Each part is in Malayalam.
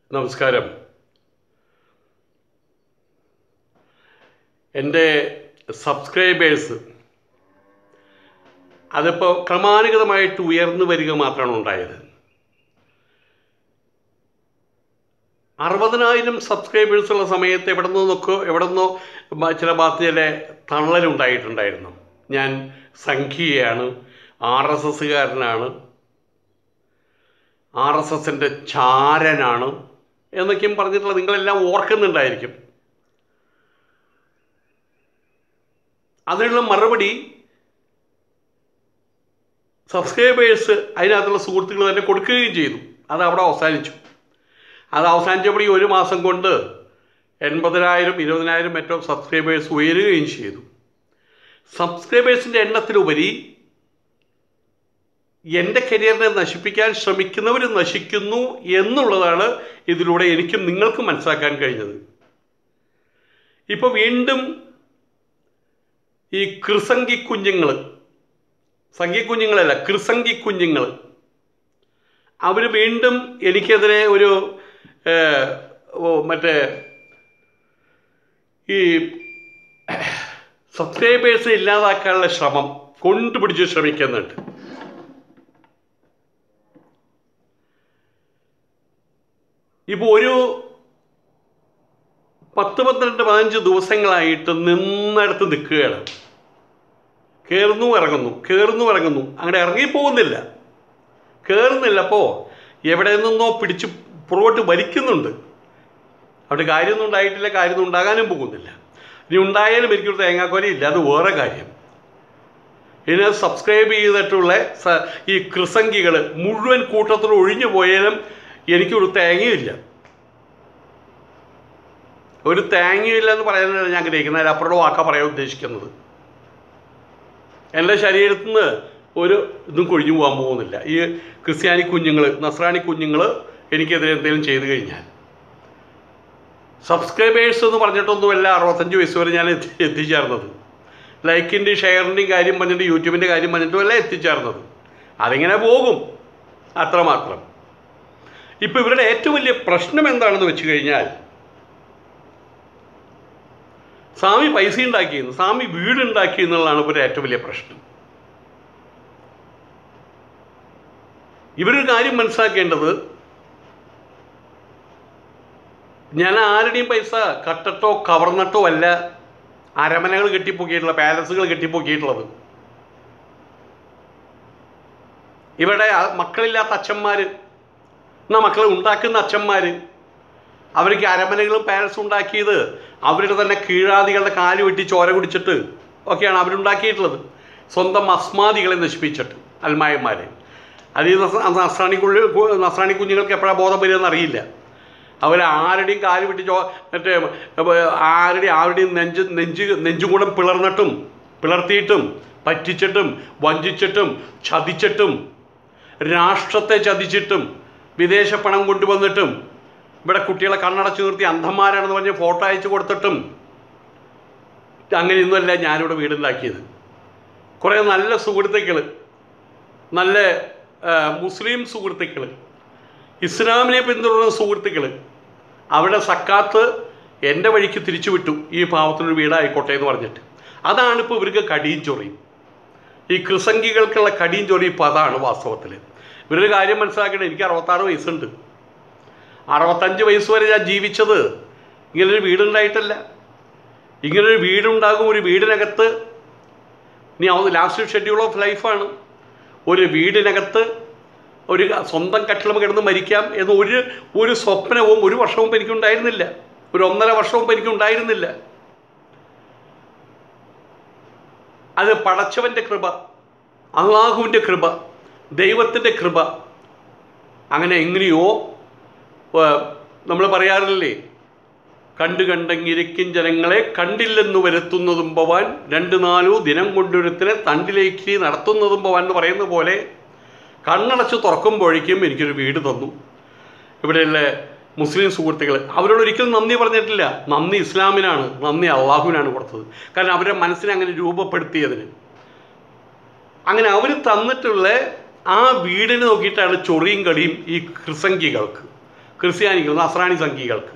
നമസ്കാരം എൻ്റെ സബ്സ്ക്രൈബേഴ്സ് അതിപ്പോൾ ക്രമാനുഗതമായിട്ട് ഉയർന്നു വരിക മാത്രമാണ് ഉണ്ടായത് അറുപതിനായിരം സബ്സ്ക്രൈബേഴ്സ് ഉള്ള സമയത്ത് എവിടെ നിന്നൊക്കെ എവിടെ നിന്നോ ബ- ചില ഭാഗത്ത് ചില തള്ളലുണ്ടായിട്ടുണ്ടായിരുന്നു ഞാൻ സംഘീയാണ് ആർ എസ് എസ്സുകാരനാണ് ആർ എസ് എസിൻ്റെ ചാരനാണ് എന്നൊക്കെയും പറഞ്ഞിട്ടുള്ള നിങ്ങളെല്ലാം ഓർക്കുന്നുണ്ടായിരിക്കും അതിനുള്ള മറുപടി സബ്സ്ക്രൈബേഴ്സ് അതിനകത്തുള്ള സുഹൃത്തുക്കൾ തന്നെ കൊടുക്കുകയും ചെയ്തു അത് അവിടെ അവസാനിച്ചു അത് അവസാനിച്ചപ്പോൾ ഈ ഒരു മാസം കൊണ്ട് എൺപതിനായിരം ഇരുപതിനായിരം മറ്റോ സബ്സ്ക്രൈബേഴ്സ് ഉയരുകയും ചെയ്തു സബ്സ്ക്രൈബേഴ്സിൻ്റെ എണ്ണത്തിലുപരി എൻ്റെ കരിയറിനെ നശിപ്പിക്കാൻ ശ്രമിക്കുന്നവർ നശിക്കുന്നു എന്നുള്ളതാണ് ഇതിലൂടെ എനിക്കും നിങ്ങൾക്കും മനസ്സിലാക്കാൻ കഴിഞ്ഞത് ഇപ്പോൾ വീണ്ടും ഈ കൃസംഗി കുഞ്ഞുങ്ങൾ സംഗി കുഞ്ഞുങ്ങളല്ല കൃസംഗി കുഞ്ഞുങ്ങൾ അവർ വീണ്ടും എനിക്കെതിരെ ഒരു ഏഹ്, ഓ, മറ്റേ ഈ സബ്സ്ക്രൈബേഴ്സ് ഇല്ലാതാക്കാനുള്ള ശ്രമം കൊണ്ടുപിടിച്ച് ശ്രമിക്കുന്നുണ്ട് ഇപ്പോൾ ഒരു പത്ത് പന്ത്രണ്ട് പതിനഞ്ച് ദിവസങ്ങളായിട്ട് നിന്നിടത്ത് നിൽക്കുകയാണ് കയറുന്നു ഇറങ്ങുന്നു കയറുന്നു ഇറങ്ങുന്നു അങ്ങനെ ഇറങ്ങിപ്പോകുന്നില്ല കയറുന്നില്ല അപ്പോൾ എവിടെ നിന്നോ പിടിച്ച് പുറകോട്ട് വലിക്കുന്നുണ്ട് അവിടെ കാര്യമൊന്നും ഉണ്ടായിട്ടില്ല കാര്യമൊന്നും ഉണ്ടാകാനും പോകുന്നില്ല ഇനി ഉണ്ടായാലും എനിക്കൊരു തേങ്ങാക്കൊല ഇല്ല അത് വേറെ കാര്യം ഇതിനെ സബ്സ്ക്രൈബ് ചെയ്തിട്ടുള്ള സ- ഈ കൃസംഗികൾ മുഴുവൻ കൂട്ടത്തിൽ ഒഴിഞ്ഞു പോയാലും എനിക്കൊരു തേങ്ങയില്ല ഒരു തേങ്ങയില്ല എന്ന് പറയാനല്ല ഞാൻ ഗ്രഹിക്കുന്നത് അതിലപ്പുറം വാക്ക പറയാൻ ഉദ്ദേശിക്കുന്നത് എൻ്റെ ശരീരത്തിൽ നിന്ന് ഒരു ഇതും കൊഴിഞ്ഞു പോകാൻ പോകുന്നില്ല ഈ ക്രിസ്ത്യാനി കുഞ്ഞുങ്ങൾ നസ്രാണി കുഞ്ഞുങ്ങൾ എനിക്കെതിരെ എന്തെങ്കിലും ചെയ്തു കഴിഞ്ഞാൽ സബ്സ്ക്രൈബേഴ്സ് എന്ന് പറഞ്ഞിട്ടൊന്നുമല്ല അറുപത്തഞ്ച് വയസ്സ് വരെ ഞാൻ എത്തി എത്തിച്ചേർന്നത് ലൈക്കിൻ്റെയും ഷെയറിൻ്റെയും കാര്യം പറഞ്ഞിട്ട് യൂട്യൂബിൻ്റെ കാര്യം പറഞ്ഞിട്ടുമല്ല എത്തിച്ചേർന്നത് അതിങ്ങനെ പോകും അത്രമാത്രം ഇപ്പോൾ ഇവരുടെ ഏറ്റവും വലിയ പ്രശ്നം എന്താണെന്ന് വെച്ച് കഴിഞ്ഞാൽ സ്വാമി പൈസ ഉണ്ടാക്കിയെന്ന് സ്വാമി വീടുണ്ടാക്കി എന്നുള്ളതാണ് ഇവരുടെ ഏറ്റവും വലിയ പ്രശ്നം ഇവരൊരു കാര്യം മനസ്സിലാക്കേണ്ടത് ഞാൻ ആരുടെയും പൈസ കട്ടിട്ടോ കവർന്നിട്ടോ അല്ല അരമനകൾ കെട്ടിപ്പൊക്കിയിട്ടുള്ള പാലസുകൾ കെട്ടിപ്പൊക്കിയിട്ടുള്ളത് ഇവിടെ ആ- മക്കളില്ലാത്ത അച്ഛന്മാർ എന്നാ മക്കളെ ഉണ്ടാക്കുന്ന അച്ഛന്മാർ അവർക്ക് അരമനകളും പാലസും ഉണ്ടാക്കിയത് അവരുടെ തന്നെ കീഴാദികളുടെ കാല് വെട്ടി ചോര കുടിച്ചിട്ട് ഒക്കെയാണ് അവരുണ്ടാക്കിയിട്ടുള്ളത് സ്വന്തം അസ്മാദികളെ നശിപ്പിച്ചിട്ട് അൽമായന്മാരെ അത് ഈ നസ- നസ്രാണി കുള്ളി കു- നസ്രാണി കുഞ്ഞുങ്ങൾക്ക് എപ്പോഴാണ് ബോധം വരികയെന്ന് അറിയില്ല അവർ ആരുടെയും കാല് വെട്ടി ചോ മറ്റേ ഏർ, ആരുടെയും ആരുടെയും നെഞ്ച് നെഞ്ച് നെഞ്ചുകൂടം പിളർന്നിട്ടും പിളർത്തിയിട്ടും പറ്റിച്ചിട്ടും വഞ്ചിച്ചിട്ടും ചതിച്ചിട്ടും രാഷ്ട്രത്തെ ചതിച്ചിട്ടും വിദേശ പണം കൊണ്ടുവന്നിട്ടും ഇവിടെ കുട്ടികളെ കണ്ണടച്ചു നിർത്തി അന്ധന്മാരാണെന്ന് പറഞ്ഞ് ഫോട്ടോ അയച്ചു കൊടുത്തിട്ടും അങ്ങനെയൊന്നുമല്ല ഞാനിവിടെ വീടുണ്ടാക്കിയത് കുറേ നല്ല സുഹൃത്തുക്കൾ നല്ല ആ, മുസ്ലിം സുഹൃത്തുക്കൾ ഇസ്ലാമിനെ പിന്തുടരുന്ന സുഹൃത്തുക്കൾ അവിടെ സക്കാത്ത് എൻ്റെ വഴിക്ക് തിരിച്ചു വിട്ടു ഈ പാവത്തിനൊരു വീടായിക്കോട്ടെ എന്ന് പറഞ്ഞിട്ട് അതാണ് ഇപ്പോൾ ഇവർക്ക് കടിയും ചൊറിയും ഈ കൃസംഗികൾക്കുള്ള കടിയും ചൊറിയും ഇപ്പോൾ അതാണ് വാസ്തവത്തിൽ ഇവരൊരു കാര്യം മനസ്സിലാക്കണം എനിക്ക് അറുപത്താറ് വയസ്സുണ്ട് അറുപത്തഞ്ച് വയസ്സ് വരെ ഞാൻ ജീവിച്ചത് ഇങ്ങനൊരു വീടുണ്ടായിട്ടല്ല ഇങ്ങനൊരു വീടുണ്ടാകും ഒരു വീടിനകത്ത് ഇനി ലാസ്റ്റ് ഷെഡ്യൂൾ ഓഫ് ലൈഫാണ് ഒരു വീടിനകത്ത് ഒരു സ്വന്തം കട്ടിലും കിടന്ന് മരിക്കാം എന്ന് ഒരു ഒരു സ്വപ്നവും ഒരു വർഷം മുമ്പ് എനിക്കുണ്ടായിരുന്നില്ല ഒരു ഒന്നര വർഷം മുമ്പ് എനിക്കുണ്ടായിരുന്നില്ല അത് പടച്ചവൻ്റെ കൃപ അള്ളാഹുവിൻ്റെ കൃപ ദൈവത്തിൻ്റെ കൃപ അങ്ങനെ എങ്ങനെയോ നമ്മൾ പറയാറില്ലേ കണ്ടു കണ്ടങ്ങിരിക്കും ജനങ്ങളെ കണ്ടില്ലെന്ന് വരുത്തുന്നതും ഭവാൻ രണ്ട് നാലു ദിനം കൊണ്ടൊരുത്തിനെ തണ്ടിലേക്ക് നടത്തുന്നതും ഭവാൻ എന്ന് പറയുന്ന പോലെ കണ്ണടച്ച് തുറക്കുമ്പോഴേക്കും എനിക്കൊരു വീട് തന്നു ഇവിടെയുള്ള മുസ്ലിം സുഹൃത്തുക്കൾ അവരോട് ഒരിക്കലും നന്ദി പറഞ്ഞിട്ടില്ല നന്ദി ഇസ്ലാമിനാണ് നന്ദി അള്ളാഹുവിനാണ് കൊടുത്തത് കാരണം അവരുടെ മനസ്സിനെ അങ്ങനെ രൂപപ്പെടുത്തിയതിന് അങ്ങനെ അവർ തന്നിട്ടുള്ള ആ വീടിനെ നോക്കിയിട്ടാണ് ചൊറിയും കളിയും ഈ കൃസംഗികൾക്ക് ക്രിസ്ത്യാനികൾ നസ്രാണി സംഘികൾക്ക്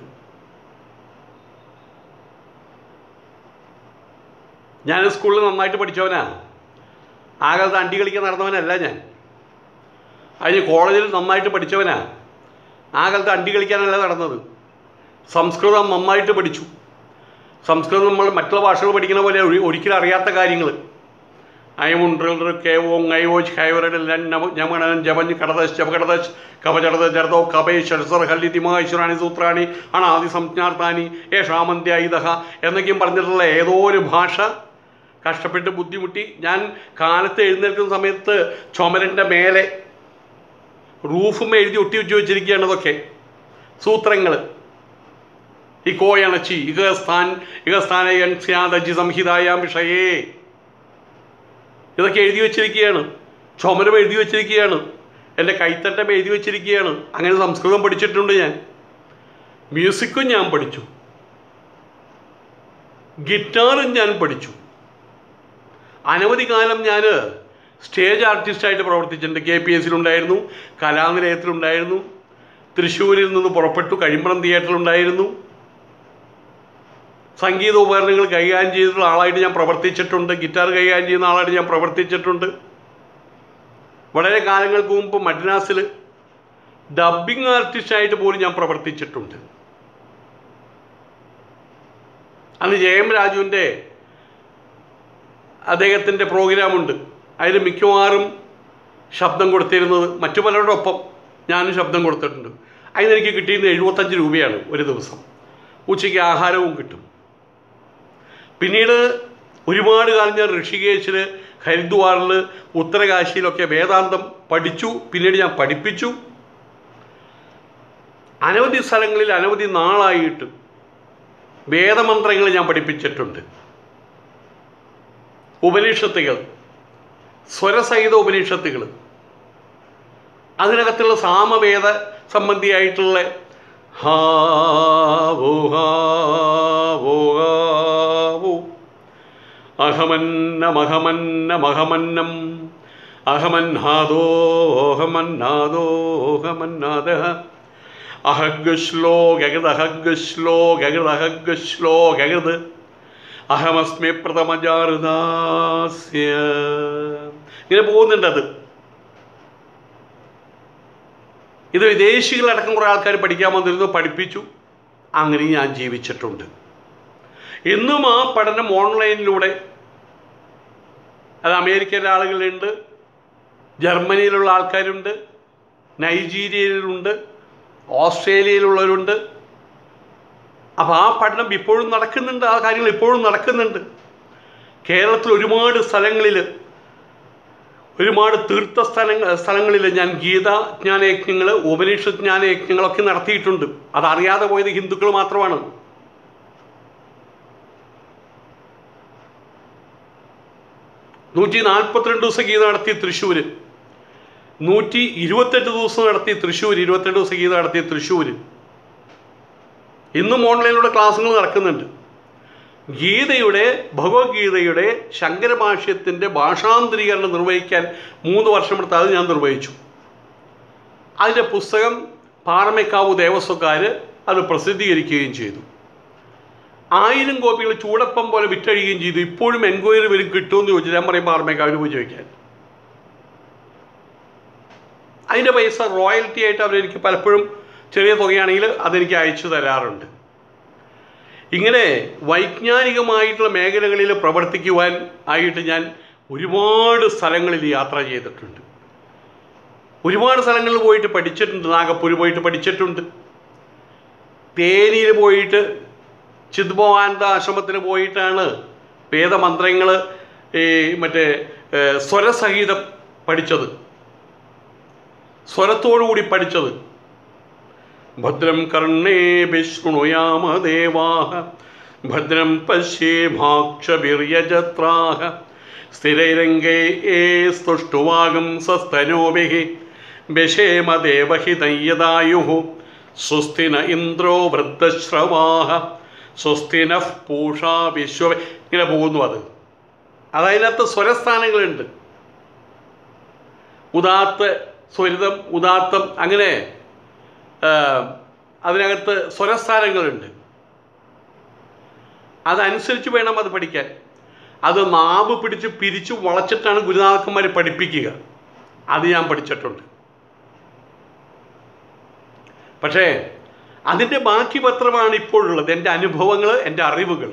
ഞാൻ സ്കൂളിൽ നന്നായിട്ട് പഠിച്ചവനാ ആ കാലത്ത് അണ്ടി കളിക്കാൻ നടന്നവനല്ല ഞാൻ അതിന് കോളേജിൽ നന്നായിട്ട് പഠിച്ചവനാ ആ കാലത്ത് അണ്ടി കളിക്കാനല്ല നടന്നത് സംസ്കൃതം നന്നായിട്ട് പഠിച്ചു സംസ്കൃതം നമ്മൾ മറ്റുള്ള ഭാഷകൾ പഠിക്കുന്ന പോലെ ഒരി- ഒരിക്കലും അറിയാത്ത കാര്യങ്ങൾ അയമുണ്ടൽ കേവോങ് ഐവോജ് ഹൈവറഡ് ഞമണൻ ജപഞ്ഞ് കടദശ് ജപകടദശ് കപചടത ജർദോ കപേ ഷഡ്സർ ഹല്ലി തിമാശ്വരാണി സൂത്രാണി അണാദി സംജ്ഞാർത്ഥാനി ഏഷാമന്ത്യ ഇതഹ എന്നൊക്കെയും പറഞ്ഞിട്ടുള്ള ഏതോ ഒരു ഭാഷ കഷ്ടപ്പെട്ട് ബുദ്ധിമുട്ടി ഞാൻ കാലത്ത് എഴുന്നേൽക്കുന്ന സമയത്ത് ചുമരൻ്റെ മേലെ റൂഫും എഴുതി ഒട്ടി വെച്ച് വെച്ചിരിക്കുകയാണ് ഇതൊക്കെ സൂത്രങ്ങൾ ഈ കോയണച്ചി ഇകസ്ഥാൻ ഇകസ്ഥാനയൻ സ്യാദജി സംഹിതായാം വിഷയേ ഇതൊക്കെ എഴുതി വെച്ചിരിക്കുകയാണ് ചുമരം എഴുതി വെച്ചിരിക്കുകയാണ് എൻ്റെ കൈത്തട്ടം എഴുതി വെച്ചിരിക്കുകയാണ് അങ്ങനെ സംസ്കൃതം പഠിച്ചിട്ടുണ്ട് ഞാൻ മ്യൂസിക്കും ഞാൻ പഠിച്ചു ഗിറ്റാറും ഞാൻ പഠിച്ചു അനവധി കാലം ഞാൻ സ്റ്റേജ് ആർട്ടിസ്റ്റായിട്ട് പ്രവർത്തിച്ചിട്ടുണ്ട് കെ പി എസിലുണ്ടായിരുന്നു കലാനിലയത്തിലുണ്ടായിരുന്നു തൃശ്ശൂരിൽ നിന്ന് പുറപ്പെട്ടു കഴിമ്പളം തിയേറ്ററിലുണ്ടായിരുന്നു സംഗീത ഉപകരണങ്ങൾ കൈകാര്യം ചെയ്തിട്ടുള്ള ആളായിട്ട് ഞാൻ പ്രവർത്തിച്ചിട്ടുണ്ട് ഗിറ്റാർ കൈകാര്യം ചെയ്യുന്ന ആളായിട്ട് ഞാൻ പ്രവർത്തിച്ചിട്ടുണ്ട് വളരെ കാലങ്ങൾക്ക് മുമ്പ് മദ്രാസിൽ ഡബ്ബിംഗ് ആർട്ടിസ്റ്റായിട്ട് പോലും ഞാൻ പ്രവർത്തിച്ചിട്ടുണ്ട് അന്ന് ജയം രാജുവിൻ്റെ അദ്ദേഹത്തിൻ്റെ പ്രോഗ്രാമുണ്ട് അതിൽ മിക്കവാറും ശബ്ദം കൊടുത്തിരുന്നത് മറ്റു പലരുടെ ഒപ്പം ഞാനും ശബ്ദം കൊടുത്തിട്ടുണ്ട് അതിന് എനിക്ക് കിട്ടിയിരുന്നത് എഴുപത്തഞ്ച് രൂപയാണ് ഒരു ദിവസം ഉച്ചയ്ക്ക് ആഹാരവും കിട്ടും പിന്നീട് ഒരുപാട് കാലം ഞാൻ ഋഷികേശിൽ ഹരിദ്വാറിൽ ഉത്തരകാശിയിലൊക്കെ വേദാന്തം പഠിച്ചു പിന്നീട് ഞാൻ പഠിപ്പിച്ചു അനവധി സ്ഥലങ്ങളിൽ അനവധി നാളായിട്ട് വേദമന്ത്രങ്ങൾ ഞാൻ പഠിപ്പിച്ചിട്ടുണ്ട് ഉപനിഷത്തുകൾ സ്വരസഹിത ഉപനിഷത്തുകൾ അതിനകത്തുള്ള സാമവേദ സംബന്ധിയായിട്ടുള്ള ഹാവോ ഹാവോ ഹാവോ അഹമന്നമഹമന്നമഹമന്നം അഹമന്നാദോ അഹമന്നാദോ അഹമന്നാദ അഹഗ്ശ്ലോ ഗഗത് അഹഗ്ശ്ലോ ഗഗത് അഹഗ്ശ്ലോ ഗഗത് അഹമസ്മി പ്രഥമജാറുദാസ്യ ഇങ്ങനെ പോകുന്നുണ്ട് അത് ഇത് വിദേശികളടക്കം കുറേ ആൾക്കാർ പഠിക്കാൻ വന്നിരുന്നു പഠിപ്പിച്ചു അങ്ങനെ ഞാൻ ജീവിച്ചിട്ടുണ്ട് ഇന്നും ആ പഠനം ഓൺലൈനിലൂടെ അത് അമേരിക്കയിലെ ആളുകളുണ്ട് ജർമ്മനിയിലുള്ള ആൾക്കാരുണ്ട് നൈജീരിയയിലുണ്ട് ഓസ്ട്രേലിയയിലുള്ളവരുണ്ട് അപ്പോൾ ആ പഠനം ഇപ്പോഴും നടക്കുന്നുണ്ട് ആ കാര്യങ്ങൾ ഇപ്പോഴും നടക്കുന്നുണ്ട് കേരളത്തിൽ ഒരുപാട് സ്ഥലങ്ങളിൽ ഒരുപാട് തീർത്ഥ സ്ഥലങ്ങൾ സ്ഥലങ്ങളിൽ ഞാൻ ഗീത ജ്ഞാനയജ്ഞങ്ങൾ ഉപനിഷത്ത് ജ്ഞാനയജ്ഞങ്ങളൊക്കെ നടത്തിയിട്ടുണ്ട് അതറിയാതെ പോയത് ഹിന്ദുക്കൾ മാത്രമാണ് നൂറ്റി നാൽപ്പത്തിരണ്ട് ദിവസം ഗീത നടത്തി തൃശ്ശൂർ നൂറ്റി ഇരുപത്തെട്ട് ദിവസം നടത്തി തൃശ്ശൂർ ഇരുപത്തെട്ട് ദിവസം ഗീത നടത്തി തൃശ്ശൂർ ഇന്നും ഓൺലൈനിലൂടെ ക്ലാസ്സുകൾ നടക്കുന്നുണ്ട് ഗീതയുടെ ഭഗവത്ഗീതയുടെ ശങ്കരഭാഷ്യത്തിൻ്റെ ഭാഷാന്തരീകരണം നിർവഹിക്കാൻ മൂന്ന് വർഷമെടുത്ത് അത് ഞാൻ നിർവഹിച്ചു അതിൻ്റെ പുസ്തകം പാറമേക്കാവ് ദേവസ്വക്കാർ അത് പ്രസിദ്ധീകരിക്കുകയും ചെയ്തു ആയിരം കോപ്പികൾ ചൂടപ്പം പോലെ വിറ്റഴിയുകയും ചെയ്തു ഇപ്പോഴും എൻക്വയറി വരും കിട്ടുമെന്ന് ചോദിച്ചു ഞാൻ പറയും പാറമേക്കാവിന് പോയി ചോദിക്കാൻ അതിൻ്റെ പൈസ റോയൽറ്റി ആയിട്ട് അവരെനിക്ക് പലപ്പോഴും ചെറിയ തുകയാണെങ്കിൽ അതെനിക്ക് അയച്ചു തരാറുണ്ട് ഇങ്ങനെ വൈജ്ഞാനികമായിട്ടുള്ള മേഖലകളിൽ പ്രവർത്തിക്കുവാൻ ആയിട്ട് ഞാൻ ഒരുപാട് സ്ഥലങ്ങളിൽ യാത്ര ചെയ്തിട്ടുണ്ട് ഒരുപാട് സ്ഥലങ്ങളിൽ പോയിട്ട് പഠിച്ചിട്ടുണ്ട് നാഗപ്പൂർ പോയിട്ട് പഠിച്ചിട്ടുണ്ട് തേനിയിൽ പോയിട്ട് ചിദ്ഭവാനന്ദ ആശ്രമത്തിൽ പോയിട്ടാണ് വേദമന്ത്രങ്ങൾ ഈ മറ്റേ ഏഹ്, സ്വരസഹിതം പഠിച്ചത് സ്വരത്തോടുകൂടി പഠിച്ചത് ഭദ്രം കർണേ വിഷ്ണുയാമ ദേവാഹ ഭദ്രം പശ്യേമാക്ഷവീര്യജത്രാഹ സ്ഥിരൈരംഗേ ഏ സ്തുഷ്ടുവാഗം സസ്തനോഭിः വിഷേമ ദേവഹിതയ്യദായുः സ്വസ്തി ന ഇന്ദ്രോ വൃദ്ധശ്രവാഹ സ്വസ്തി നഃ പൂഷാ വിശ്വ ഇങ്ങനെ പോകുന്നു അത് അതതിനകത്ത് സ്വരസ്ഥാനങ്ങളുണ്ട് ഉദാത്ത സ്വരിതം ഉദാത്തം അങ്ങനെ ആ, അതിനകത്ത് സ്വരസ്ഥാനങ്ങളുണ്ട് അതനുസരിച്ച് വേണം അത് പഠിക്കാൻ അത് നാവ് പിടിച്ച് പിരിച്ച് വളച്ചിട്ടാണ് ഗുരുനാഥന്മാർ പഠിപ്പിക്കുക അത് ഞാൻ പഠിച്ചിട്ടുണ്ട് പക്ഷേ അതിൻ്റെ ബാക്കി പത്രമാണ് ഇപ്പോഴുള്ളത് എൻ്റെ അനുഭവങ്ങൾ എൻ്റെ അറിവുകൾ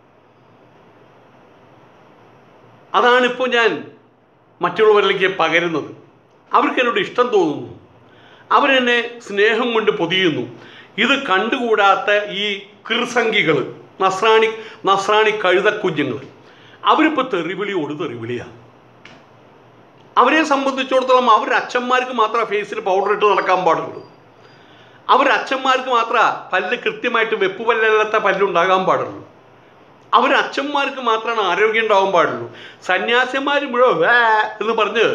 അതാണിപ്പോൾ ഞാൻ മറ്റുള്ളവരിലേക്ക് പകരുന്നത് അവർക്ക് എന്നോട് ഇഷ്ടം തോന്നുന്നു അവരെന്നെ സ്നേഹം കൊണ്ട് പൊതിയുന്നു ഇത് കണ്ടുകൂടാത്ത ഈ കൃസംഖികൾ നസ്രാണി നസ്രാണി കഴുതക്കുഞ്ഞുങ്ങൾ അവരിപ്പോൾ തെറിവിളിയോട് തെറിവിളിയാണ് അവരെ സംബന്ധിച്ചിടത്തോളം അവർ അച്ഛന്മാർക്ക് മാത്രമേ ഫേസിൽ പൗഡർ ഇട്ട് നടക്കാൻ പാടുള്ളൂ അവർ അച്ഛന്മാർക്ക് മാത്രമേ പല്ല് കൃത്യമായിട്ട് വെപ്പ് പല്ലല്ലാത്ത പല്ലുണ്ടാകാൻ പാടുള്ളൂ അവർ അച്ഛന്മാർക്ക് മാത്രമാണ് ആരോഗ്യം ഉണ്ടാവാൻ പാടുള്ളൂ സന്യാസിമാർ മുഴുവൻ വേ എന്ന് പറഞ്ഞ്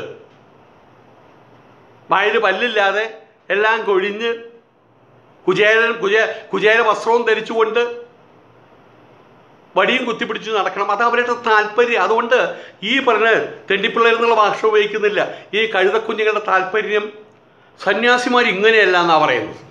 വായിൽ പല്ലില്ലാതെ എല്ലാം കൊഴിഞ്ഞ് കുചേരൻ കുചേ കുചേര വസ്ത്രവും ധരിച്ചുകൊണ്ട് വടിയും കുത്തിപ്പിടിച്ച് നടക്കണം അത് അവരുടെ താല്പര്യം അതുകൊണ്ട് ഈ പറഞ്ഞ തെണ്ടിപ്പിള്ളേർ എന്നുള്ള ഭാഷ ഉപയോഗിക്കുന്നില്ല ഈ കഴുതക്കുഞ്ഞുങ്ങളുടെ താല്പര്യം സന്യാസിമാർ ഇങ്ങനെയല്ല എന്നാണ് പറയുന്നത്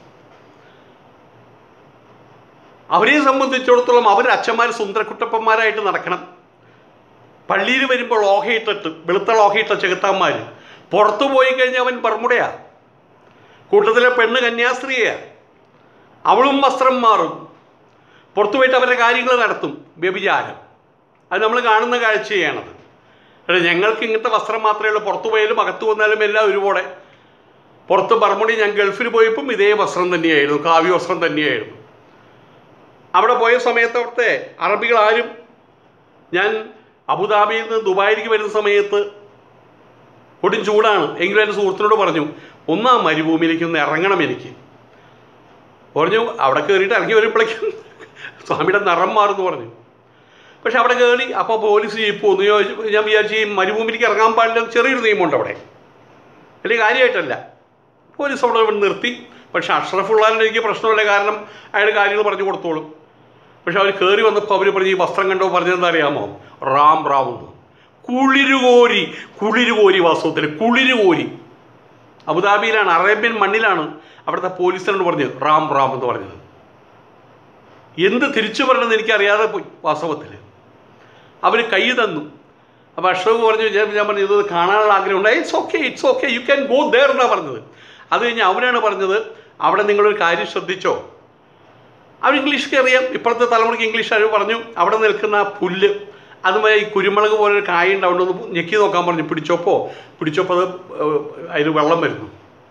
അവരെ സംബന്ധിച്ചിടത്തോളം അവർ അച്ഛന്മാർ സുന്ദരക്കുട്ടപ്പന്മാരായിട്ട് നടക്കണം പള്ളിയിൽ വരുമ്പോൾ ഓഹയിട്ടിട്ട് വെളുത്ത ഓഹയിട്ട ചെകുത്താന്മാർ പുറത്തു പോയി കഴിഞ്ഞാൽ അവൻ ബർമുടയാ കൂട്ടത്തിലെ പെണ്ണ് കന്യാസ്ത്രീയാ അവളും വസ്ത്രം മാറും പുറത്തു പോയിട്ട് അവരുടെ കാര്യങ്ങൾ നടത്തും വ്യഭിചാരം അത് നമ്മൾ കാണുന്ന കാഴ്ചയാണത് എടാ, ഞങ്ങൾക്ക് ഇങ്ങനത്തെ വസ്ത്രം മാത്രമേ ഉള്ളൂ പുറത്തു പോയാലും അകത്തു വന്നാലും എല്ലാം ഒരുപോലെ പുറത്ത് ബർമുടി ഞാൻ ഗൾഫിൽ പോയപ്പം ഇതേ വസ്ത്രം തന്നെയായിരുന്നു കാവ്യ വസ്ത്രം തന്നെയായിരുന്നു അവിടെ പോയ സമയത്ത് അവിടുത്തെ അറബികൾ ആരും ഞാൻ അബുദാബിയിൽ നിന്ന് ദുബായിലേക്ക് വരുന്ന സമയത്ത് ഒടും ചൂടാണ് എങ്കിലും എൻ്റെ സുഹൃത്തിനോട് പറഞ്ഞു ഒന്നാം മരുഭൂമിയിലേക്ക് ഒന്ന് ഇറങ്ങണം എനിക്ക് പറഞ്ഞു അവിടെ കയറിയിട്ട് ഇറങ്ങി വരുമ്പോഴേക്കും സ്വാമിയുടെ നിറം മാറുമെന്ന് പറഞ്ഞു പക്ഷെ അവിടെ കയറി അപ്പോൾ പോലീസ് ജീപ്പ് വന്നു ചോദിച്ചു ഞാൻ വിചാരിച്ചു ഈ മരുഭൂമിയിലേക്ക് ഇറങ്ങാൻ പാടില്ല ചെറിയൊരു നിയമമുണ്ട് അവിടെ വലിയ കാര്യമായിട്ടല്ല പോലീസ് അവിടെ ഇവിടെ നിർത്തി പക്ഷെ അഷ്റഫുള്ളാൻ്റെ എനിക്ക് പ്രശ്നമില്ല കാരണം അയാൾ കാര്യങ്ങൾ പറഞ്ഞു കൊടുത്തോളും പക്ഷെ അവർ കയറി വന്നപ്പോൾ അവർ പറഞ്ഞ് ഈ വസ്ത്രം കണ്ടോ പറഞ്ഞതെന്താ അറിയാമോ റാം റാം എന്ന് കുളിരുകോരി കുളിരുകോരി വാസ്തവത്തിൽ കുളിരുകോരി അബുദാബിയിലാണ് അറേബ്യൻ മണ്ണിലാണ് അവിടുത്തെ പോലീസിനോട് പറഞ്ഞ് റാം റാം എന്ന് പറഞ്ഞത് എന്ത് തിരിച്ചു പറയണമെന്ന് എനിക്കറിയാതെ പോയി വാസ്തവത്തിൽ അവർ കൈ തന്നു അപ്പോൾ അഷ്റഫ് പറഞ്ഞു ഞാൻ ഞാൻ പറഞ്ഞു ഇത് കാണാനുള്ള ആഗ്രഹമുണ്ട് it's okay it's okay you can go there എന്നാണ് പറഞ്ഞത് അത് കഴിഞ്ഞ് അവരാണ് പറഞ്ഞത് അവിടെ നിങ്ങളൊരു കാര്യം ശ്രദ്ധിച്ചോ അവർ ഇംഗ്ലീഷ് അറിയാം ഇപ്പോഴത്തെ തലമുറയ്ക്ക് ഇംഗ്ലീഷ് അറിവ് പറഞ്ഞു അവിടെ നിൽക്കുന്ന ആ പുല്ല് അതുമായി ഈ കുരുമുളക് പോലെ ഒരു കായ ഉണ്ടാവുകൊണ്ട് ഒന്ന് ഞെക്കി നോക്കാൻ പറഞ്ഞു പിടിച്ചപ്പോൾ പിടിച്ചപ്പോൾ അത് ഏഹ്, അതിൽ വെള്ളം വരുന്നു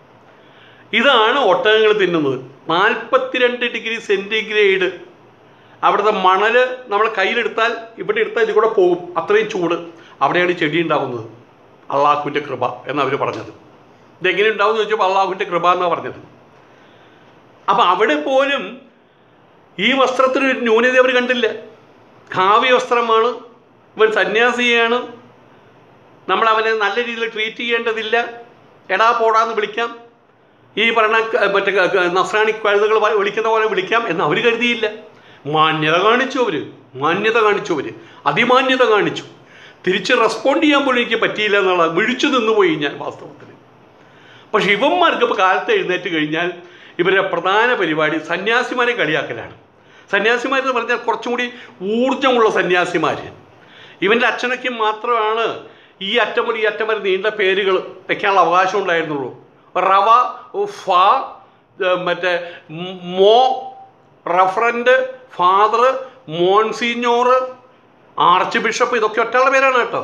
ഇതാണ് ഒട്ടകങ്ങൾ തിന്നുന്നത് നാൽപ്പത്തിരണ്ട് ഡിഗ്രി സെൻറ്റിഗ്രേഡ് അവിടുത്തെ മണൽ നമ്മൾ കയ്യിലെടുത്താൽ ഇവിടെ എടുത്താൽ ഇതിൽ കൂടെ പോകും അത്രയും ചൂട് അവിടെയാണ് ഈ ചെടി ഉണ്ടാകുന്നത് അള്ളാഹുവിൻ്റെ കൃപ എന്നവർ പറഞ്ഞത് ഇതെങ്ങനെ ഉണ്ടാവും എന്ന് ചോദിച്ചപ്പോൾ അള്ളാഹുവിൻ്റെ കൃപ എന്നാണ് പറഞ്ഞത് അപ്പം അവിടെ പോലും ഈ വസ്ത്രത്തിന് ഒരു ന്യൂനത അവർ കണ്ടില്ല കാവ്യ വസ്ത്രമാണ് ഇവൻ സന്യാസിയാണ് നമ്മൾ അവനെ നല്ല രീതിയിൽ ട്രീറ്റ് ചെയ്യേണ്ടതില്ല എടാ പോടാന്ന് വിളിക്കാം ഈ പറഞ്ഞ ക- മറ്റേ ക- ക- നസ്രാണി കഴുതകൾ വ- വിളിക്കുന്ന പോലെ വിളിക്കാം എന്ന് അവർ കരുതിയില്ല മാന്യത കാണിച്ചു അവർ മാന്യത കാണിച്ചു അവർ അതിമാന്യത കാണിച്ചു തിരിച്ച് റെസ്പോണ്ട് ചെയ്യാൻ പോലും എനിക്ക് പറ്റിയില്ല എന്നുള്ള വിഴിച്ചു നിന്നുപോയി ഞാൻ വാസ്തവത്തിൽ പക്ഷെ ഇവന്മാർക്ക് ഇപ്പോൾ കാലത്ത് എഴുന്നേറ്റ് കഴിഞ്ഞാൽ ഇവരുടെ പ്രധാന പരിപാടി സന്യാസിമാരെ കളിയാക്കലാണ് സന്യാസിമാരെന്ന് പറഞ്ഞാൽ കുറച്ചും കൂടി ഊർജ്ജമുള്ള സന്യാസിമാർ ഇവൻ്റെ അച്ഛനൊക്കെ മാത്രമാണ് ഈ അറ്റം മുതൽ ഈ അറ്റം വരെ നീണ്ട പേരുകൾ വെക്കാനുള്ള അവകാശം ഉണ്ടായിരുന്നുള്ളൂ റവ ഫ ഏർ മറ്റേ മോ reverend father monsignor archbishop ഇതൊക്കെ ഒറ്റയുള്ള പേരാണ് കേട്ടോ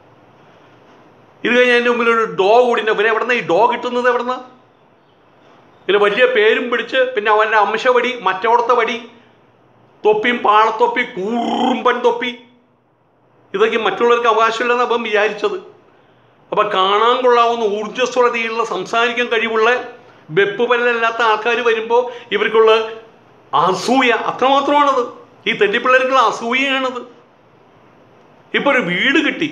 ഇത് കഴിഞ്ഞ് അതിൻ്റെ മുമ്പിൽ ഒരു ഡോ കൂടി ഉണ്ട് പിന്നെ എവിടുന്ന ഈ ഡോ കിട്ടുന്നത് എവിടുന്ന പിന്നെ വലിയ പേരും പിടിച്ച് പിന്നെ അവൻ്റെ അംശവടി മറ്റോടത്തെ വടി തൊപ്പിയും പാളത്തൊപ്പി കൂറുമ്പൻ തൊപ്പി ഇതൊക്കെ മറ്റുള്ളവർക്ക് അവകാശമില്ലെന്ന് അപ്പം വിചാരിച്ചത് അപ്പം കാണാൻ കൊള്ളാവുന്ന ഊർജ്ജസ്വലതയുള്ള സംസാരിക്കാൻ കഴിവുള്ള വെപ്പ് പല്ലല്ലാത്ത ആൾക്കാർ വരുമ്പോൾ ഇവർക്കുള്ള അസൂയ അത്രമാത്രമാണത് ഈ തെണ്ടിപ്പിള്ളേർക്കുള്ള അസൂയയാണത് ഇപ്പോൾ ഒരു വീട് കിട്ടി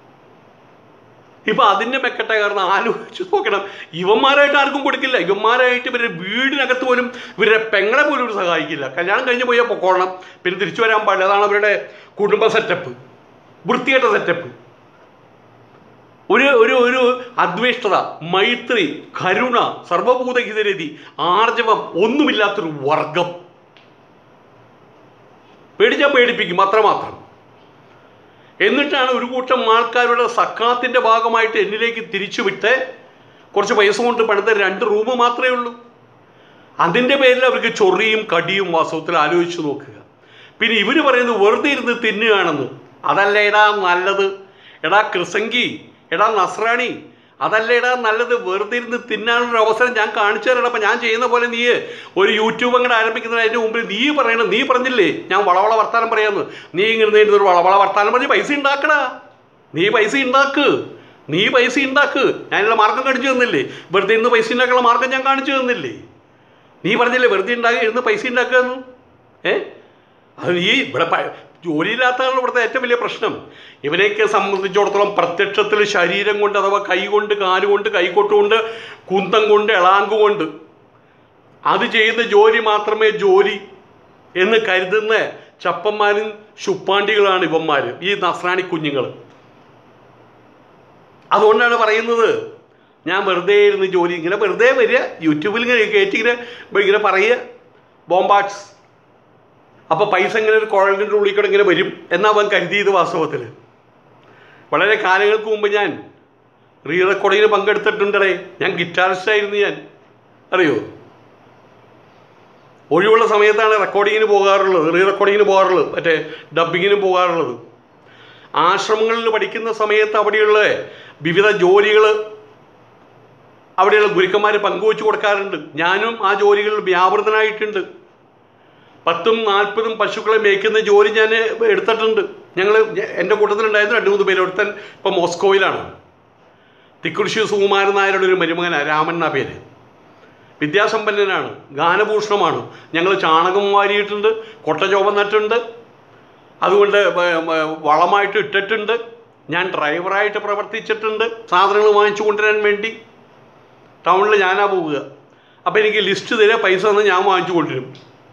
ഇപ്പൊ അതിന്റെ മെക്കട്ട കാരണം ആലോചിച്ച് നോക്കണം ഇവന്മാരായിട്ട് ആർക്കും കൊടുക്കില്ല ഇവന്മാരായിട്ട് ഇവരുടെ വീടിനകത്ത് പോലും ഇവരുടെ പെങ്ങളെ പോലും ഇവർ സഹായിക്കില്ല കല്യാണം കഴിഞ്ഞ് പോയാൽ പൊക്കോളണം പിന്നെ തിരിച്ചു വരാൻ പാടില്ല അതാണ് അവരുടെ കുടുംബ സെറ്റപ്പ് വൃത്തികെട്ട സെറ്റപ്പ് ഒരു ഒരു ഒരു അദ്വേഷ്ടത മൈത്രി കരുണ സർവഭൂതഹിതരതി ആർജവം ഒന്നുമില്ലാത്തൊരു വർഗം പേടിച്ചാൽ പേടിപ്പിക്കും അത്രമാത്രം എന്നിട്ടാണ് ഒരു കൂട്ടം ആൾക്കാരുടെ സക്കാത്തിൻ്റെ ഭാഗമായിട്ട് എന്നിലേക്ക് തിരിച്ചുവിട്ട് കുറച്ച് പൈസ കൊണ്ട് പണിത രണ്ട് റൂം മാത്രമേ ഉള്ളൂ അതിൻ്റെ പേരിൽ അവർക്ക് ചൊറിയും കടിയും വാസ്തവത്തിൽ ആലോചിച്ച് നോക്കുക പിന്നെ ഇവർ പറയുന്നത് വെറുതെ ഇരുന്ന് തിന്നുകയാണെന്ന് അതല്ല എടാ നല്ലത് എടാ ക്രിസങ്കി എടാ നസ്രാണി അതല്ല എടാ നല്ലത് വെറുതെ ഇരുന്ന് തിന്നാനുള്ളൊരു അവസരം ഞാൻ കാണിച്ചു തരണം അപ്പം ഞാൻ ചെയ്യുന്ന പോലെ നീ ഒരു യൂട്യൂബ് അങ്ങോട്ട് ആരംഭിക്കുന്നതിന് അതിൻ്റെ മുമ്പിൽ നീ പറയണം നീ പറഞ്ഞില്ലേ ഞാൻ വളവള വർത്താനം പറയാമെന്ന് നീ ഇങ്ങനെ ഇരുന്ന് ഒരു വളവള വർത്താനം പറഞ്ഞ് പൈസ ഉണ്ടാക്കടാ നീ പൈസ ഉണ്ടാക്ക് നീ പൈസ ഉണ്ടാക്ക് ഞാനുള്ള മാർഗം കാണിച്ചു തന്നില്ലേ വെറുതെ ഇരുന്ന് പൈസ ഉണ്ടാക്കാനുള്ള മാർഗം ഞാൻ കാണിച്ചു തന്നില്ലേ നീ പറഞ്ഞില്ലേ വെറുതെ ഉണ്ടാക്കി ഇരുന്ന് പൈസ ഉണ്ടാക്കുകയെന്ന് ഏ അത് നീ ഇവിടെ പ- ജോലിയില്ലാത്തതാണ് ഇവിടുത്തെ ഏറ്റവും വലിയ പ്രശ്നം ഇവനെയൊക്കെ സംബന്ധിച്ചിടത്തോളം പ്രത്യക്ഷത്തിൽ ശരീരം കൊണ്ട് അഥവാ കൈ കൊണ്ട് കാലുകൊണ്ട് കൈകൊട്ടുകൊണ്ട് കുന്തം കൊണ്ട് എളാങ്ക് കൊണ്ട് അത് ചെയ്യുന്ന ജോലി മാത്രമേ ജോലി എന്ന് കരുതുന്ന ചപ്പന്മാരും ശുപ്പാണ്ടികളാണ് ഇവന്മാർ ഈ നസ്രാണി കുഞ്ഞുങ്ങൾ അതുകൊണ്ടാണ് പറയുന്നത് ഞാൻ വെറുതെ ഇരുന്ന് ജോലി ഇങ്ങനെ വെറുതെ വരിക യൂട്യൂബിൽ ഇങ്ങനെ കയറ്റി ഇങ്ങനെ ഇങ്ങനെ പറയുക ബോംബാട്സ് അപ്പോൾ പൈസ ഇങ്ങനെ ഒരു കുഴലിൻ്റെ ഉള്ളിൽ കൂടെ ഇങ്ങനെ വരും എന്നാ അവൻ കരുതിയത് വാസ്തവത്തിൽ വളരെ കാലങ്ങൾക്ക് മുമ്പ് ഞാൻ റീ റെക്കോർഡിങ്ങിന് പങ്കെടുത്തിട്ടുണ്ടേ ഞാൻ ഗിറ്റാറിസ്റ്റ് ആയിരുന്നു ഞാൻ അറിയോ ഒഴിവുള്ള സമയത്താണ് റെക്കോർഡിങ്ങിന് പോകാറുള്ളത് റീ റെക്കോർഡിങ്ങിന് പോകാറുള്ളത് മറ്റേ ഡബിങ്ങിന് പോകാറുള്ളത് ആശ്രമങ്ങളിൽ പഠിക്കുന്ന സമയത്ത് അവിടെയുള്ള വിവിധ ജോലികൾ അവിടെയുള്ള ഗുരുക്കന്മാർ പങ്കുവച്ചു കൊടുക്കാറുണ്ട് ഞാനും ആ ജോലികളിൽ വ്യാപൃതനായിട്ടുണ്ട് പത്തും നാൽപ്പതും പശുക്കളെ മേയ്ക്കുന്ന ജോലി ഞാൻ എടുത്തിട്ടുണ്ട് ഞങ്ങൾ എൻ്റെ കൂട്ടത്തിലുണ്ടായിരുന്നു രണ്ട് മൂന്ന് പേര് ഒരുത്തൻ ഇപ്പം മോസ്കോയിലാണ് തിക്കുറിശി സുകുമാരൻ നായരുടെ ഒരു മരുമകനാണ് രാമൻ എന്നാ പേര് വിദ്യാസമ്പന്നനാണ് ഗാനഭൂഷണമാണ് ഞങ്ങൾ ചാണകം വാരിയിട്ടുണ്ട് കൊട്ടചോപ നട്ടുണ്ട് അതുകൊണ്ട് വ- വ- വളമായിട്ട് ഇട്ടിട്ടുണ്ട് ഞാൻ ഡ്രൈവറായിട്ട് പ്രവർത്തിച്ചിട്ടുണ്ട് സാധനങ്ങൾ വാങ്ങിച്ചു കൊണ്ടുവരാൻ വേണ്ടി ടൗണിൽ ഞാനാ പോവുക അപ്പോൾ എനിക്ക് ലിസ്റ്റ് തരിക പൈസ തന്ന് ഞാൻ വാങ്ങിച്ചു കൊണ്ടുവരും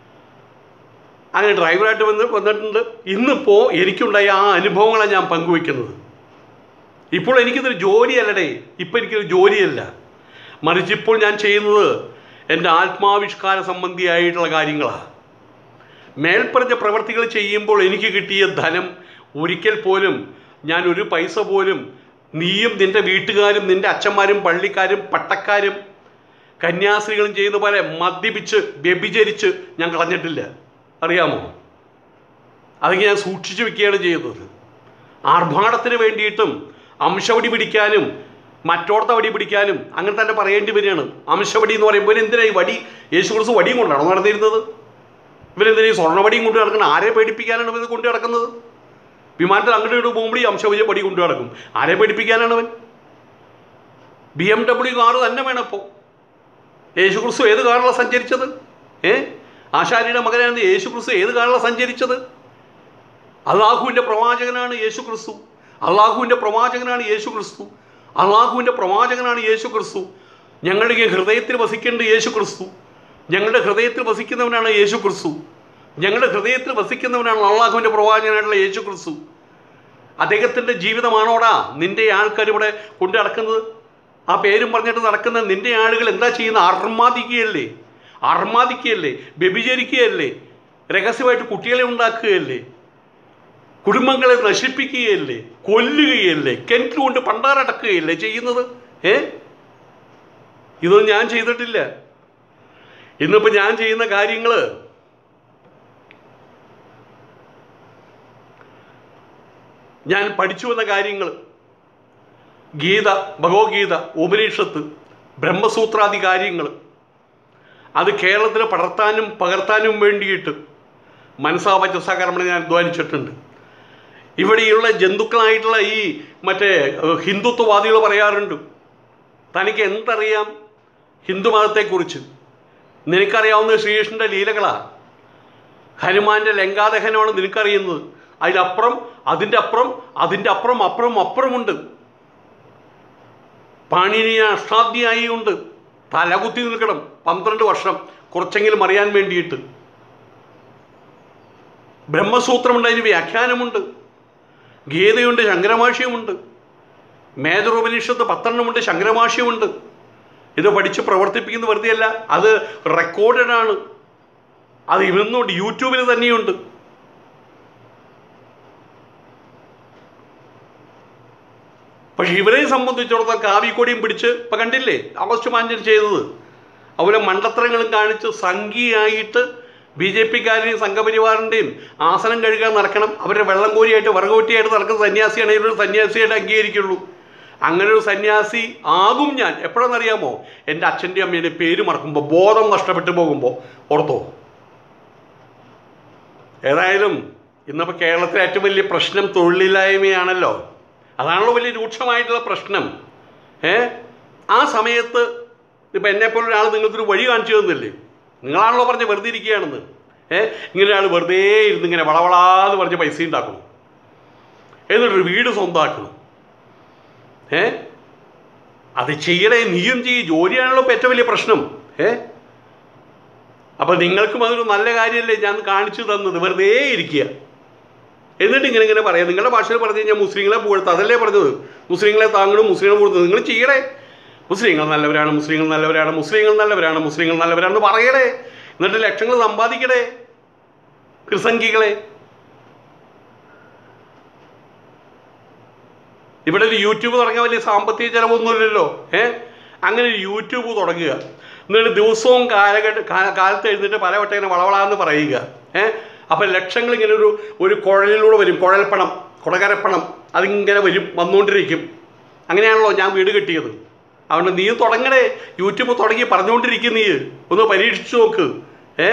അങ്ങനെ ഡ്രൈവറായിട്ട് വന്ന് വന്നിട്ടുണ്ട് ഇന്നിപ്പോൾ എനിക്കുണ്ടായ ആ അനുഭവങ്ങളാണ് ഞാൻ പങ്കുവെക്കുന്നത് ഇപ്പോൾ എനിക്കിതൊരു ജോലിയല്ലടേ ഇപ്പോൾ എനിക്കൊരു ജോലിയല്ല മറിച്ച് ഇപ്പോൾ ഞാൻ ചെയ്യുന്നത് എൻ്റെ ആത്മാവിഷ്കാര സംബന്ധിയായിട്ടുള്ള കാര്യങ്ങളാണ് മേൽപ്പറഞ്ഞ പ്രവർത്തികൾ ചെയ്യുമ്പോൾ എനിക്ക് കിട്ടിയ ധനം ഒരിക്കൽ പോലും ഞാൻ ഒരു പൈസ പോലും നീയും നിൻ്റെ വീട്ടുകാരും നിൻ്റെ അച്ഛന്മാരും പള്ളിക്കാരും പട്ടക്കാരും കന്യാസ്ത്രീകളും ചെയ്യുന്ന പോലെ മദ്യപിച്ച് വ്യഭിചരിച്ച് ഞാൻ കളഞ്ഞിട്ടില്ല അറിയാമോ അതൊക്കെ ഞാൻ സൂക്ഷിച്ചു വെക്കുകയാണ് ചെയ്യുന്നത് ആർഭാടത്തിന് വേണ്ടിയിട്ടും അംശവടി പിടിക്കാനും മറ്റോടത്തെ വടി പിടിക്കാനും അങ്ങനെ തന്നെ പറയേണ്ടി വരികയാണ് അംശവടി എന്ന് പറയുമ്പോൾ എന്തിനാ ഈ വടി യേശു ക്രിസ്തു വടിയും കൊണ്ടാണോ നടന്നിരുന്നത് ഇവരെന്തിനാ ഈ സ്വർണ്ണവടിയും കൊണ്ട് നടക്കുന്നത് ആരെ പേടിപ്പിക്കാനാണ് ഇവർ കൊണ്ട് നടക്കുന്നത് വിമാനത്തിൽ അങ്ങോട്ട് ഇങ്ങോട്ട് പോകുമ്പോൾ ഈ അംശവരി വടി കൊണ്ട് നടക്കും ആരെ പേടിപ്പിക്കാനാണ് അവൻ ബി എം ഡബ്ല്യു കാറ് തന്നെ വേണം ഇപ്പോൾ യേശു ക്രിസ്തു ഏത് കാറിലാണ് സഞ്ചരിച്ചത് ഏ ആശാരിയുടെ മകനാണ് യേശു ക്രിസ്തു ഏത് കാറിലാണ് സഞ്ചരിച്ചത് അള്ളാഹുവിൻ്റെ പ്രവാചകനാണ് യേശു ക്രിസ്തു അള്ളാഹുവിൻ്റെ പ്രവാചകനാണ് യേശു ക്രിസ്തു അള്ളാഹുവിൻ്റെ പ്രവാചകനാണ് യേശു ക്രിസ്തു ഞങ്ങളുടെ ഈ ഹൃദയത്തിൽ വസിക്കേണ്ട യേശു ക്രിസ്തു ഞങ്ങളുടെ ഹൃദയത്തിൽ വസിക്കുന്നവനാണ് യേശു ക്രിസ്തു ഞങ്ങളുടെ ഹൃദയത്തിൽ വസിക്കുന്നവനാണ് അള്ളാഹുവിൻ്റെ പ്രവാചകനായിട്ടുള്ള യേശു ക്രിസ്തു അദ്ദേഹത്തിൻ്റെ ജീവിതമാണോടാ നിന്റെ ആൾക്കാർ ഇവിടെ കൊണ്ടു നടക്കുന്നത് ആ പേരും പറഞ്ഞിട്ട് നടക്കുന്ന നിന്റെ ആളുകൾ എന്താ ചെയ്യുന്ന അർമാദിക്കുകയല്ലേ അർമാദിക്കുകയല്ലേ വ്യഭിചരിക്കുകയല്ലേ രഹസ്യമായിട്ട് കുട്ടികളെ ഉണ്ടാക്കുകയല്ലേ കുടുംബങ്ങളെ നശിപ്പിക്കുകയല്ലേ കൊല്ലുകയല്ലേ കിണറ്റുകൊണ്ട് പണ്ടാറടക്കുകയല്ലേ ചെയ്യുന്നത് ഏ ഇതൊന്നും ഞാൻ ചെയ്തിട്ടില്ല ഇന്നിപ്പോൾ ഞാൻ ചെയ്യുന്ന കാര്യങ്ങൾ ഞാൻ പഠിച്ചു വന്ന കാര്യങ്ങൾ ഗീത ഭഗവത്ഗീത ഉപനിഷത്ത് ബ്രഹ്മസൂത്രാദി കാര്യങ്ങൾ അത് കേരളത്തിൽ പടർത്താനും പകർത്താനും വേണ്ടിയിട്ട് മനസ്സാവച്ച സഹകരണം ഞാൻ അധ്വാനിച്ചിട്ടുണ്ട് ഇവിടെയുള്ള ജന്തുക്കളായിട്ടുള്ള ഈ മറ്റേ ഏഹ്, ഹിന്ദുത്വവാദികൾ പറയാറുണ്ട് തനിക്ക് എന്തറിയാം ഹിന്ദു മതത്തെക്കുറിച്ച് നിനക്കറിയാവുന്ന ശ്രീകൃഷ്ണൻ്റെ ലീലകളാ ഹനുമാന്റെ ലങ്കാദഹനമാണ് നിനക്കറിയുന്നത് അതിലപ്പുറം അതിൻ്റെ അപ്പുറം അതിൻ്റെ അപ്പുറം അപ്പുറം അപ്പുറമുണ്ട് പാണിനി അഷ്ടാധ്യായി ഉണ്ട് തലകുത്തി നിൽക്കണം പന്ത്രണ്ട് വർഷം കുറച്ചെങ്കിലും അറിയാൻ വേണ്ടിയിട്ട് ബ്രഹ്മസൂത്രമുണ്ട് അതിന് വ്യാഖ്യാനമുണ്ട് ഗീതയുണ്ട് ശങ്കരഭാഷ്യമുണ്ട് മേജർ ഉപനിഷത്ത് പത്തെണ്ണമുണ്ട് ശങ്കരഭാഷ്യമുണ്ട് ഇത് പഠിച്ച് പ്രവർത്തിപ്പിക്കുന്ന വെറുതെയല്ല അത് റെക്കോർഡഡ് ആണ് അത് ഇന്നുണ്ട് യൂട്യൂബിൽ തന്നെയുണ്ട് പക്ഷെ ഇവരെ സംബന്ധിച്ചിടത്തോളം കാവിക്കൊടിയും പിടിച്ച് ഇപ്പം കണ്ടില്ലേ ഓഗസ്റ്റ് മാഞ്ചൻ ചെയ്തത് അതുപോലെ മണ്ടത്തരങ്ങളും കാണിച്ച് സംഘിയായിട്ട് ബി ജെ പിക്കാരനെയും സംഘപരിവാറിൻ്റെയും ആസനം കഴുകാൻ നടക്കണം അവരുടെ വെള്ളം കോരിയായിട്ട് വിറകുകൊറ്റിയായിട്ട് നടക്കുന്ന സന്യാസിയാണ് ഇതിലൊരു സന്യാസിയായിട്ട് അംഗീകരിക്കുള്ളൂ അങ്ങനെ ഒരു സന്യാസി ആകും ഞാൻ എപ്പോഴെന്നറിയാമോ എൻ്റെ അച്ഛൻ്റെ അമ്മയുടെ പേര് മറക്കുമ്പോൾ ബോധം നഷ്ടപ്പെട്ടു പോകുമ്പോൾ ഓർത്തോ ഏതായാലും ഇന്നിപ്പോൾ കേരളത്തിലെ ഏറ്റവും വലിയ പ്രശ്നം തൊഴിലില്ലായ്മയാണല്ലോ അതാണല്ലോ വലിയ രൂക്ഷമായിട്ടുള്ള പ്രശ്നം ഏ ആ സമയത്ത് ഇപ്പം എന്നെപ്പോലെ ഒരാൾ നിങ്ങൾക്കൊരു വഴി കാണിച്ചു തന്നില്ലേ നിങ്ങളാണല്ലോ പറഞ്ഞ് വെറുതെ ഇരിക്കുകയാണെന്ന് ഏ ഇങ്ങനെ ഒരാൾ വെറുതെ ഇരുന്ന് ഇങ്ങനെ വളവളാന്ന് പറഞ്ഞ് പൈസ ഉണ്ടാക്കണം എന്നിട്ടൊരു വീട് സ്വന്തമാക്കണം ഏ അത് ചെയ്യണേ നീയും ചെയ്യും ജോലിയാണല്ലോ ഇപ്പം ഏറ്റവും വലിയ പ്രശ്നം ഏ അപ്പം നിങ്ങൾക്കും അതൊരു നല്ല കാര്യമല്ലേ ഞാൻ കാണിച്ചു തന്നത് വെറുതെ ഇരിക്കുക എന്നിട്ട് ഇങ്ങനെ ഇങ്ങനെ പറയാം നിങ്ങളുടെ ഭാഷയിൽ പറഞ്ഞു കഴിഞ്ഞാൽ മുസ്ലിങ്ങളെ പുകഴ്ത്ത അതല്ലേ പറഞ്ഞത് മുസ്ലിങ്ങളെ താങ്ങണം മുസ്ലിങ്ങളെ പുകഴ്ത്തുന്നത് നിങ്ങൾ ചെയ്യണേ മുസ്ലിങ്ങൾ നല്ലവരാണ് മുസ്ലിങ്ങൾ നല്ലവരാണ് മുസ്ലിങ്ങൾ നല്ലവരാണ് മുസ്ലിങ്ങൾ നല്ലവരാണെന്ന് പറയണേ എന്നിട്ട് ലക്ഷങ്ങൾ സമ്പാദിക്കണേ ക്രിസംഖികളെ ഇവിടെ ഒരു യൂട്യൂബ് തുടങ്ങിയ വലിയ സാമ്പത്തിക ചിലവൊന്നുമില്ലല്ലോ ഏ അങ്ങനെ ഒരു യൂട്യൂബ് തുടങ്ങുക എന്നിട്ട് ദിവസവും കാലഘട്ട കാ- കാലത്ത് എഴുന്നിട്ട് പല വട്ടം ഇങ്ങനെ വളവളാന്ന് പറയുക ഏ അപ്പം ലക്ഷങ്ങൾ ഇങ്ങനെ ഒരു ഒരു കുഴലിലൂടെ വരും കുഴൽപ്പണം കുടകരപ്പണം അതിങ്ങനെ വരും വന്നുകൊണ്ടിരിക്കും അങ്ങനെയാണല്ലോ ഞാൻ വീട് കെട്ടിയത് അതുകൊണ്ട് നീ തുടങ്ങണേ യൂട്യൂബ് തുടങ്ങി പറഞ്ഞുകൊണ്ടിരിക്കും നീ ഒന്ന് പരീക്ഷിച്ചു നോക്ക് ഏ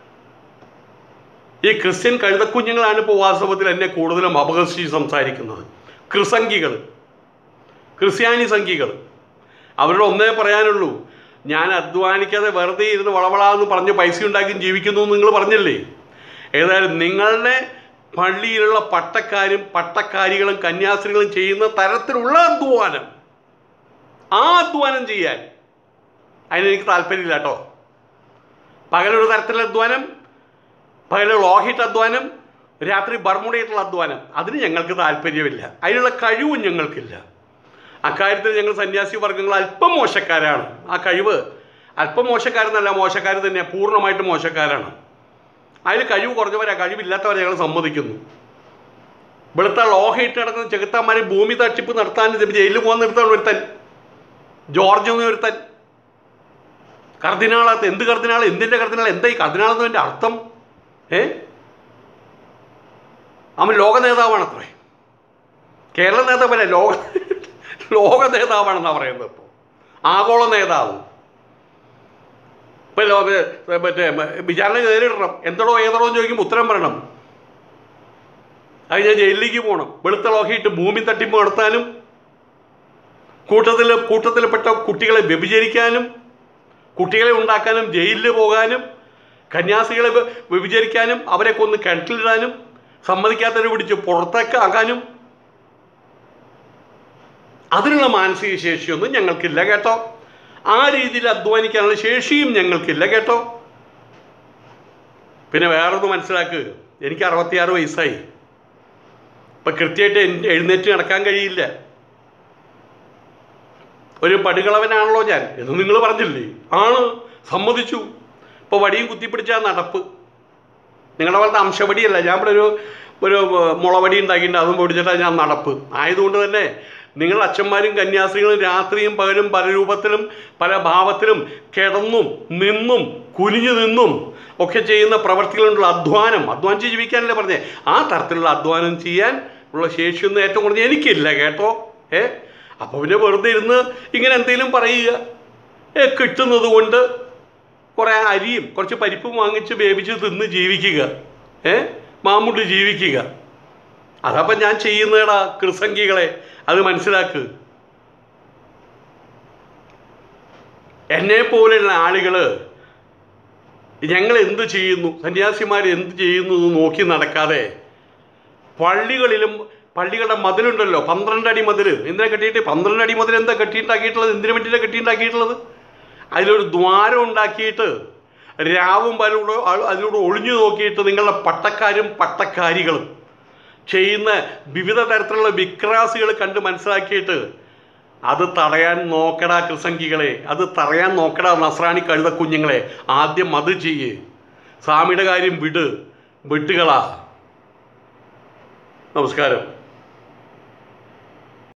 ഈ ക്രിസ്ത്യൻ കഴുതക്കുഞ്ഞുങ്ങളാണ് ഇപ്പോൾ വാസ്തവത്തിൽ എന്നെ കൂടുതലും അപകർഷിച്ച് സംസാരിക്കുന്നത് ക്രിസംഖികൾ ക്രിസ്ത്യാനി സംഖികൾ അവരുടെ ഒന്നേ പറയാനുള്ളൂ ഞാൻ അധ്വാനിക്കാതെ വെറുതെ ഇരുന്ന് വളവളാന്ന് പറഞ്ഞ് പൈസ ഉണ്ടാക്കി ജീവിക്കുന്നു എന്ന് നിങ്ങൾ പറഞ്ഞില്ലേ ഏതായാലും നിങ്ങളുടെ പള്ളിയിലുള്ള പട്ടക്കാരും പട്ടക്കാരികളും കന്യാസ്ത്രീകളും ചെയ്യുന്ന തരത്തിലുള്ള അധ്വാനം ആ അധ്വാനം ചെയ്യാൻ അതിനെനിക്ക് താല്പര്യമില്ല കേട്ടോ പകലൊരു തരത്തിലുള്ള അധ്വാനം പകൽ ലോഹിറ്റ് അധ്വാനം രാത്രി ബർമുടയിട്ടുള്ള അധ്വാനം അതിന് ഞങ്ങൾക്ക് താല്പര്യമില്ല അതിനുള്ള കഴിവും ഞങ്ങൾക്കില്ല അക്കാര്യത്തിൽ ഞങ്ങൾ സന്യാസി വർഗങ്ങൾ അല്പം മോശക്കാരാണ് ആ കഴിവ് അല്പം മോശക്കാരെന്നല്ല മോശക്കാർ തന്നെ പൂർണ്ണമായിട്ടും മോശക്കാരാണ് അതിൽ കഴിവ് കുറഞ്ഞവരാ കഴിവില്ലാത്തവരെ ഞങ്ങൾ സമ്മതിക്കുന്നു വെളുത്ത ലോഹയിട്ട് നടക്കുന്ന ചെകുത്താന്മാരെ ഭൂമി തട്ടിപ്പ് നടത്താൻ ഇത് ജയിലിൽ പോകാൻ നിർത്താൻ ഒരുത്തൻ ജോർജ് എന്ന് ഒരുത്തൻ കർദിനാളത്ത് എന്ത് കർദിനാൾ എന്തിൻ്റെ കർദിനാൾ എന്താ ഈ കർദിനാൾ എന്നതിൻ്റെ അർത്ഥം ഏ അവൻ ലോക നേതാവാണത്രേ കേരള നേതാവല്ല ലോക ലോക നേതാവാണെന്നാണ് പറയുന്നത് ഇപ്പോൾ ആഗോള നേതാവ് ഇപ്പം ലോക മറ്റേ വിചാരണ നേരിടണം എന്തടോ ഏതടോ എന്ന് ചോദിക്കുമ്പോൾ ഉത്തരം പറയണം അത് ഞാൻ ജയിലിലേക്ക് പോകണം വെളുത്ത ലോഹയിട്ട് ഭൂമി തട്ടിപ്പ് നടത്താനും കൂട്ടത്തിൽ കൂട്ടത്തിൽപ്പെട്ട കുട്ടികളെ വ്യഭിചരിക്കാനും കുട്ടികളെ ഉണ്ടാക്കാനും ജയിലിൽ പോകാനും കന്യാസികളെ വ്യ- വ്യഭിചരിക്കാനും അവരെ കൊന്ന് കിണറ്റിലിടാനും സമ്മതിക്കാത്തവരെ പിടിച്ച് പുറത്തേക്ക് ആക്കാനും അതിനുള്ള മാനസിക ശേഷിയൊന്നും ഞങ്ങൾക്കില്ല കേട്ടോ ആ രീതിയിൽ അധ്വാനിക്കാനുള്ള ശേഷിയും ഞങ്ങൾക്കില്ല കേട്ടോ പിന്നെ വേറൊന്ന് മനസ്സിലാക്കുക എനിക്ക് അറുപത്തിയാറ് വയസ്സായി ഇപ്പം കൃത്യമായിട്ട് എൻ- എഴുന്നേറ്റ് നടക്കാൻ കഴിയില്ല ഒരു പടുകളവനാണല്ലോ ഞാൻ എന്ന് നിങ്ങൾ പറഞ്ഞില്ലേ ആണ് സമ്മതിച്ചു ഇപ്പോൾ വടിയും കുത്തിപ്പിടിച്ചാൽ നടപ്പ് നിങ്ങളുടെ പോലത്തെ അംശവടിയല്ല ഞാൻ ഇവിടെ ഒരു ഒരു ഏർ, മുളവടി ഉണ്ടാക്കിയിട്ടുണ്ട് അതും പൊടിച്ചിട്ടാണ് ഞാൻ നടപ്പ് ആയതുകൊണ്ട് തന്നെ നിങ്ങളുടെ അച്ഛന്മാരും കന്യാസ്ത്രീകളും രാത്രിയും പകലും പല രൂപത്തിലും പല ഭാവത്തിലും കിടന്നും നിന്നും കുനിഞ്ഞു നിന്നും ഒക്കെ ചെയ്യുന്ന പ്രവർത്തികളുള്ള അധ്വാനം അധ്വാനിച്ച് ജീവിക്കാനല്ലേ പറഞ്ഞേ ആ തരത്തിലുള്ള അധ്വാനം ചെയ്യാൻ ഉള്ള ശേഷിയൊന്നും ഏറ്റവും കൂടുതൽ എനിക്കില്ല കേട്ടോ ഏ അപ്പോൾ പിന്നെ വെറുതെ ഇരുന്ന് ഇങ്ങനെ എന്തെങ്കിലും പറയുക ഏ കിട്ടുന്നത് കൊണ്ട് കുറേ അരിയും കുറച്ച് പരിപ്പും വാങ്ങിച്ച് വേവിച്ച് തിന്ന് ജീവിക്കുക ഏ മാമുട്ടി ജീവിക്കുക അതപ്പം ഞാൻ ചെയ്യുന്നേടാ കൃസംഖികളെ അത് മനസ്സിലാക്ക് എന്നെ പോലെയുള്ള ആളുകൾ ഞങ്ങൾ എന്ത് ചെയ്യുന്നു സന്യാസിമാർ എന്ത് ചെയ്യുന്നു എന്ന് നോക്കി നടക്കാതെ പള്ളികളിലും പള്ളികളുടെ മതിലുണ്ടല്ലോ പന്ത്രണ്ട് അടി മതിൽ എന്തിനാ കെട്ടിയിട്ട് പന്ത്രണ്ട് അടി മതിൽ എന്താ കെട്ടിയിട്ടുണ്ടാക്കിയിട്ടുള്ളത് എന്തിനു വേണ്ടിയിട്ടാണ് കെട്ടിയിട്ടുണ്ടാക്കിയിട്ടുള്ളത് അതിലൊരു ദ്വാരം ഉണ്ടാക്കിയിട്ട് രാവും പലൂടെ അതിലൂടെ ഒളിഞ്ഞു നോക്കിയിട്ട് നിങ്ങളുടെ പട്ടക്കാരും പട്ടക്കാരികളും ചെയ്യുന്ന വിവിധ തരത്തിലുള്ള വിക്രാസികൾ കണ്ട് മനസ്സിലാക്കിയിട്ട് അത് തടയാൻ നോക്കടാ കൃസംഗികളെ അത് തടയാൻ നോക്കടാ നസ്രാണി കഴുത കുഞ്ഞുങ്ങളെ ആദ്യം അത് ചെയ്യ് സ്വാമിയുടെ കാര്യം വിട് വിട്ടുകളാ നമസ്കാരം